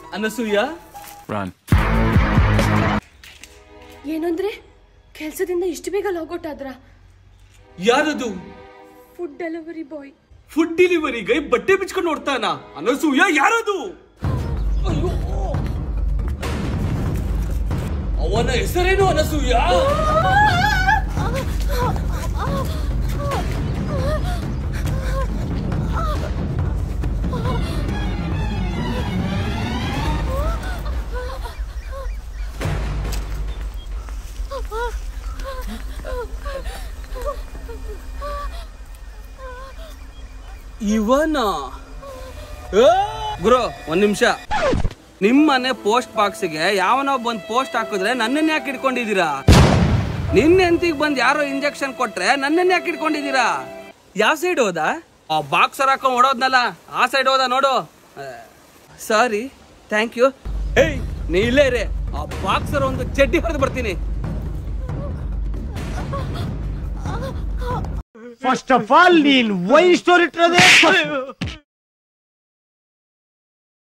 Anasuya Run. ಏನಂದ್ರೆ ಕೆಲ್ಸದಿಂದ ಇಷ್ಟು ಬೇಗ ಲಾಗೌಟ್ ಆದ್ರ ಯಾರದು ಫುಡ್ ಡೆಲಿವರಿ ಬಾಯ್ ಫುಡ್ ಡೆಲಿವರಿಗೆ ಬಟ್ಟೆ ಬಿಚ್ಕೊಂಡು ನೋಡ್ತಾನ ಅನಸೂಯ ಯಾರದು ಅಯ್ಯೋ ಅವನ ಹೆಸರೇನು ಅನಸೂಯ ಇವನ ಗುರು ಒಂದ್ ನಿಮಿಷ ನಿಮ್ಮನೆ ಪೋಸ್ಟ್ ಬಾಕ್ಸ್ಗೆ ಯಾವನೋ ಬಂದ್ ಪೋಸ್ಟ್ ಹಾಕಿದ್ರೆ ನನ್ನನ್ನ ಯಾಕೆ ಇಟ್ಕೊಂಡಿದ್ದೀರಾ ನಿನ್ನ ಹೆಂಡತಿಗೆ ಬಂದ್ ಯಾರೋ ಇಂಜೆಕ್ಷನ್ ಕೊಟ್ರೆ ನನ್ನನ್ನ ಯಾಕೆ ಇಟ್ಕೊಂಡಿದ್ದೀರಾ ಯಾವ ಸೈಡ್ ಹೋದ ಆ ಬಾಕ್ಸರ್ ಹಾಕೊಂಡ್ ಓಡೋದ್ನಲ್ಲ ಆ ಸೈಡ್ ಹೋದ ನೋಡು ಸಾರಿ ಥ್ಯಾಂಕ್ ಯು ಏಯ್ ನೀ ಇಲ್ಲೇ ಇರೇ ಆ ಬಾಕ್ಸರ್ ಒಂದು ಚಡ್ಡಿ ಹೊಡೆದು ಬರ್ತೀನಿ ಫಸ್ಟ್ ಆಫ್ ಆಲ್ ನೀನ್ ವೈ ಸ್ಟೋರಿ ಇಟ್ಟಿರೋದೇ